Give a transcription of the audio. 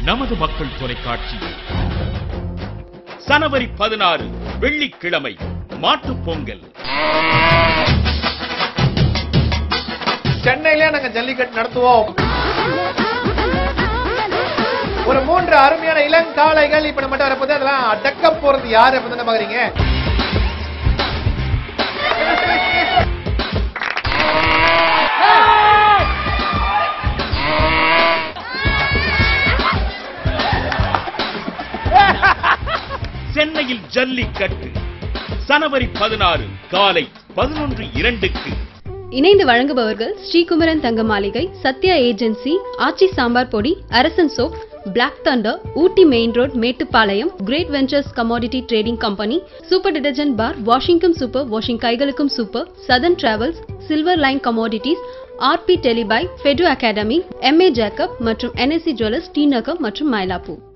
நமது மக்கள் தொலைக்காட்சி சனவரி பதினாறு வெள்ளிக்கிழமை மாட்டுப் பொங்கல் சென்னையிலே நாங்க ஜல்லிக்கட்டு நடத்துவோம் ஒரு மூன்று அருமையான இளங்காளைகள் இப்ப நம்ம வரப்போது அதெல்லாம் அடக்க போறது யாரு அப்படி தானே பாக்குறீங்க சென்னையில் ஜல்லிக்கட்டு சனவரி பதினாறு காலை பதினொன்று இரண்டுக்கு இணைந்து வழங்குபவர்கள் ஸ்ரீகுமரன் தங்க மாளிகை சத்யா ஏஜென்சி ஆச்சி சாம்பார் பொடி Arasan soap black thunder Ooty main road Mettupalayam great ventures commodity trading company super detergent bar வாஷிங்கும் சூப்பர் வாஷிங் கைகளுக்கும் super southern travels silver line commodities RP டெலிபை ஃபெடு அகாடமி எம்ஏ ஜேக்கப் மற்றும் என்எஸ்சி ஜுவல்லர்ஸ் டி நகர் மற்றும் மயிலாப்பூர்